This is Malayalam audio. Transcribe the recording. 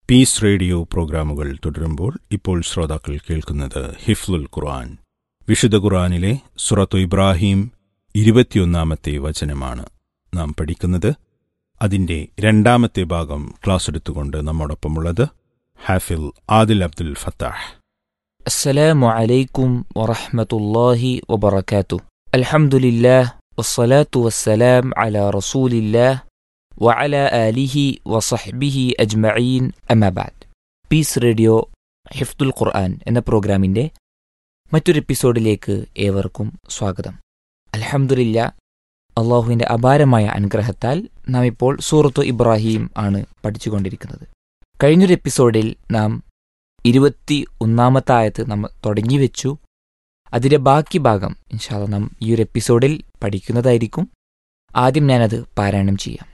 പീസ് റേഡിയോ പ്രോഗ്രാമുകൾ തുടരുമ്പോൾ ഇപ്പോൾ ശ്രോതാക്കൾ കേൾക്കുന്നത് ഹിഫ്ലുൽ ഖുർആൻ വിശുദ്ധ ഖുർആനിലെ സുറത്തു ഇബ്രാഹിം ഇരുപത്തിയൊന്നാമത്തെ വചനമാണ് നാം പഠിക്കുന്നത് അതിന്റെ രണ്ടാമത്തെ ഭാഗം ക്ലാസ് എടുത്തുകൊണ്ട് നമ്മോടൊപ്പമുള്ളത് ഹാഫിൽ ആദിൽ അബ്ദുൽ ഫത്താഹ് السلام عليكم ورحمة الله وبركاته الحمد لله والصلاة والسلام على رسول الله وعلى آله وصحبه أجمعين أما بعد പീസ് റേഡിയോ ഹിഫ്തുൽ ഖുർആൻ എന്ന പ്രോഗ്രാമിൻ്റെ മറ്റൊരു എപ്പിസോഡിലേക്ക് ഏവർക്കും സ്വാഗതം അൽഹംദുലില്ല അള്ളാഹുവിൻ്റെ അപാരമായ അനുഗ്രഹത്താൽ നാം ഇപ്പോൾ സൂറത്തു ഇബ്രാഹിം ആണ് പഠിച്ചുകൊണ്ടിരിക്കുന്നത് കഴിഞ്ഞൊരു എപ്പിസോഡിൽ നാം ഇരുപത്തി ഒന്നാമത്തെ ആയത്ത് നമ്മൾ തുടങ്ങി വെച്ചു അതിൻ്റെ ബാക്കി ഭാഗം ഇൻഷാല്ല നാം ഈ ഒരു എപ്പിസോഡിൽ പഠിക്കുന്നതായിരിക്കും ആദ്യം ഞാനത് പാരായണം ചെയ്യാം